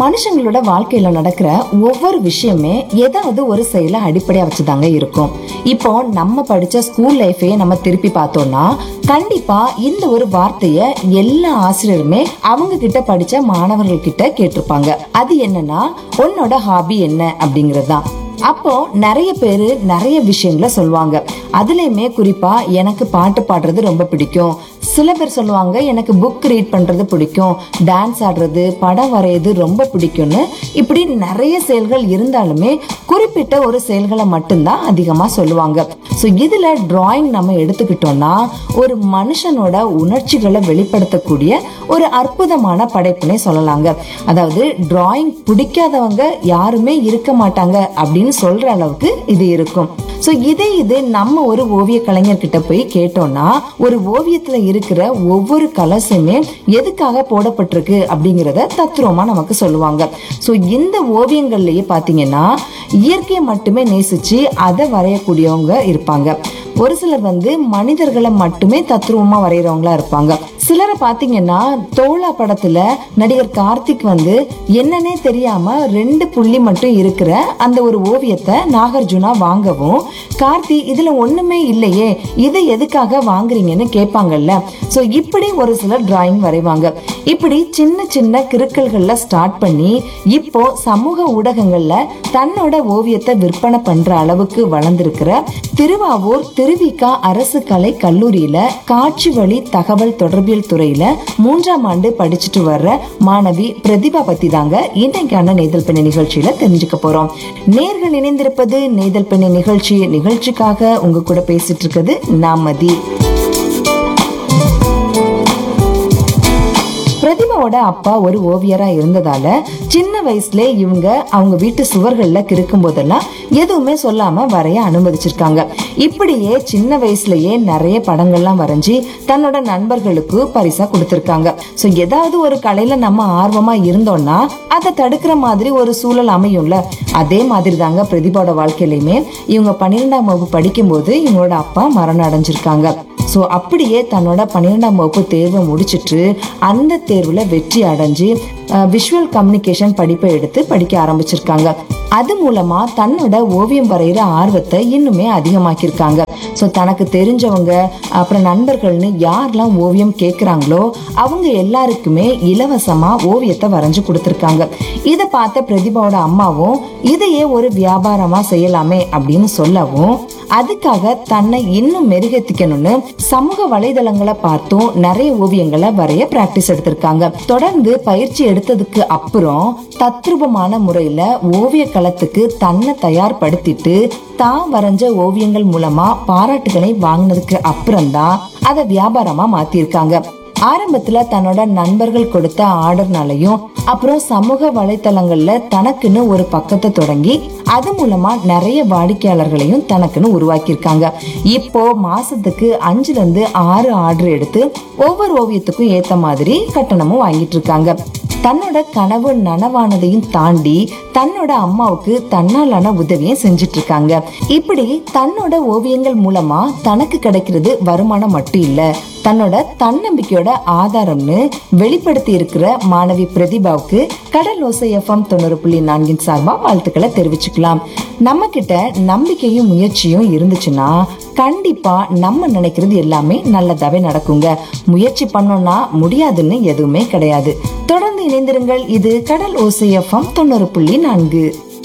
மனுஷங்களோட வாழ்க்கையில நடக்கிற ஒவ்வொரு விஷயமே ஏதாவது ஒரு செயலை அடிப்படையா வச்சுதாங்க இருக்கும் இப்போ நம்ம படிச்ச ஸ்கூல் லைஃபையே நம்ம திருப்பி பார்த்தோம்னா கண்டிப்பா இந்த ஒரு வார்த்தைய எல்லா ஆசிரியருமே அவங்க கிட்ட படிச்ச மாணவர்கள் கிட்ட கேட்டிருப்பாங்க அது என்னன்னா உன்னோட ஹாபி என்ன அப்படிங்கிறது தான் அப்போ நிறைய பேரு நிறைய விஷயங்களை சொல்லுவாங்க அதுலயுமே குறிப்பா எனக்கு பாட்டு பாடுறது ரொம்ப பிடிக்கும் சில பேர் சொல்லுவாங்க எனக்கு புக் ரீட் பண்றது பிடிக்கும் டான்ஸ் ஆடுறது படம் வரைகிறது ரொம்ப பிடிக்கும்னு இப்படி நிறைய செயல்கள் இருந்தாலுமே குறிப்பிட்ட ஒரு செயல்களை மட்டும்தான் அதிகமா சொல்லுவாங்க ஸோ இதுல டிராயிங் நம்ம எடுத்துக்கிட்டோம்னா ஒரு மனுஷனோட உணர்ச்சிகளை வெளிப்படுத்தக்கூடிய ஒரு அற்புதமான படைப்புனே சொல்லலாங்க அதாவது டிராயிங் பிடிக்காதவங்க யாருமே இருக்க மாட்டாங்க அப்படின்னு சொல்ற அளவுக்கு இது இருக்கும் ஸோ இதே இது நம்ம ஒரு ஓவிய கலைஞர்கிட்ட போய் கேட்டோம்னா ஒரு ஓவியத்துல இருக்கிற ஒவ்வொரு கலசுமே எதுக்காக போடப்பட்டிருக்கு அப்படிங்கிறத தத்ரூபமா நமக்கு சொல்லுவாங்க ஸோ இந்த ஓவியங்கள்லயே பாத்தீங்கன்னா இயற்கையை மட்டுமே நேசிச்சு அதை வரையக்கூடியவங்க இருப்பாங்க ஒரு சிலர் வந்து மனிதர்களை மட்டுமே தத்ரூபமா வரைகிறவங்களா இருப்பாங்க சிலரை பாத்தீங்கன்னா தோழா படத்துல நடிகர் கார்த்திக் வந்து என்னன்னே தெரியாம ரெண்டு புள்ளி மட்டும் இருக்கிற அந்த ஒரு ஓவியத்தை நாகார்ஜுனா வாங்கவும் கார்த்தி இதுல ஒண்ணுமே இல்லையே இதை எதுக்காக வாங்குறீங்கன்னு கேட்பாங்கல்ல சோ இப்படி ஒரு சிலர் டிராயிங் வரைவாங்க இப்படி சின்ன சின்ன கிறுக்கல்கள்ல ஸ்டார்ட் பண்ணி இப்போ சமூக ஊடகங்கள்ல தன்னோட ஓவியத்தை விற்பனை பண்ற அளவுக்கு வளர்ந்திருக்கிற திருவாவூர் திருவிக்கா அரசு கலை கல்லூரியில காட்சி வழி தகவல் தொடர்பியல் துறையில மூன்றாம் ஆண்டு படிச்சுட்டு வர்ற மாணவி பிரதிபா பத்தி தாங்க இன்னைக்கான நேதல் பெண்ணை நிகழ்ச்சியில தெரிஞ்சுக்க போறோம் நேர்கள் இணைந்திருப்பது நேதல் பெண்ணை நிகழ்ச்சி நிகழ்ச்சிக்காக உங்க கூட பேசிட்டு இருக்குது நாமதி பிரதிபாவோட அப்பா ஒரு ஓவியரா இருந்ததால சின்ன வயசுல இவங்க அவங்க வீட்டு சுவர்கள்ல கிறுக்கும் போதெல்லாம் எதுவுமே சொல்லாம வரைய அனுமதிச்சிருக்காங்க இப்படியே சின்ன வயசுலயே நிறைய படங்கள்லாம் வரைஞ்சி தன்னோட நண்பர்களுக்கு பரிசா கொடுத்திருக்காங்க சோ ஏதாவது ஒரு கலையில நம்ம ஆர்வமா இருந்தோம்னா அதை தடுக்கிற மாதிரி ஒரு சூழல் அமையும்ல அதே மாதிரி தாங்க பிரதிபாவோட வாழ்க்கையிலுமே இவங்க பன்னிரெண்டாம் வகுப்பு படிக்கும்போது இவங்களோட அப்பா மரணம் அடைஞ்சிருக்காங்க ஸோ அப்படியே தன்னோட பன்னிரெண்டாம் வகுப்பு தேர்வை முடிச்சிட்டு அந்த தேர்வுல வெற்றி அடைஞ்சு விஷுவல் கம்யூனிகேஷன் படிப்பை எடுத்து படிக்க ஆரம்பிச்சிருக்காங்க அது மூலமா தன்னோட ஓவியம் வரைகிற ஆர்வத்தை இன்னுமே அதிகமாக்கியிருக்காங்க ஸோ தனக்கு தெரிஞ்சவங்க அப்புறம் நண்பர்கள்னு யாரெல்லாம் ஓவியம் கேட்குறாங்களோ அவங்க எல்லாருக்குமே இலவசமா ஓவியத்தை வரைஞ்சு கொடுத்துருக்காங்க இதை பார்த்த பிரதிபாவோட அம்மாவும் இதையே ஒரு வியாபாரமா செய்யலாமே அப்படின்னு சொல்லவும் அதுக்காக தன்னை இன்னும் மெருகேத்திக்கணும்னு சமூக வலைதளங்களை பார்த்தும் நிறைய ஓவியங்களை வரைய பிராக்டிஸ் எடுத்திருக்காங்க தொடர்ந்து பயிற்சி எடுத்ததுக்கு அப்புறம் தத்ரூபமான முறையில ஓவிய களத்துக்கு தன்னை தயார்படுத்திட்டு தான் வரைஞ்ச ஓவியங்கள் மூலமா பாராட்டுகளை வாங்கினதுக்கு அப்புறம்தான் அதை வியாபாரமா மாத்திருக்காங்க ஆரம்பத்துல தன்னோட நண்பர்கள் கொடுத்த ஆர்டர்னாலையும் அப்புறம் சமூக வலைத்தளங்கள்ல தனக்குன்னு ஒரு பக்கத்தை தொடங்கி அது மூலமா நிறைய வாடிக்கையாளர்களையும் தனக்குன்னு உருவாக்கியிருக்காங்க இப்போ மாசத்துக்கு அஞ்சுல இருந்து ஆறு ஆர்டர் எடுத்து ஒவ்வொரு ஓவியத்துக்கும் ஏத்த மாதிரி கட்டணமும் வாங்கிட்டு இருக்காங்க தன்னோட கனவு நனவானதையும் தாண்டி தன்னோட அம்மாவுக்கு தன்னாலான உதவியும் செஞ்சுட்டு இருக்காங்க இப்படி தன்னோட ஓவியங்கள் மூலமா தனக்கு கிடைக்கிறது வருமானம் மட்டும் இல்ல தன்னோட தன்னம்பிக்கையோட ஆதாரம்னு வெளிப்படுத்தி இருக்கிற மாணவி பிரதிபாவுக்கு கடல் ஓசை எஃப்எம் தொண்ணூறு புள்ளி நான்கின் சார்பா வாழ்த்துக்களை தெரிவிச்சுக்கலாம் நம்ம கிட்ட நம்பிக்கையும் முயற்சியும் இருந்துச்சுன்னா கண்டிப்பா நம்ம நினைக்கிறது எல்லாமே நல்லதாவே நடக்குங்க முயற்சி பண்ணோம்னா முடியாதுன்னு எதுவுமே கிடையாது தொடர்ந்து இணைந்திருங்கள் இது கடல் ஓசை எஃப்எம் தொண்ணூறு புள்ளி நான்கு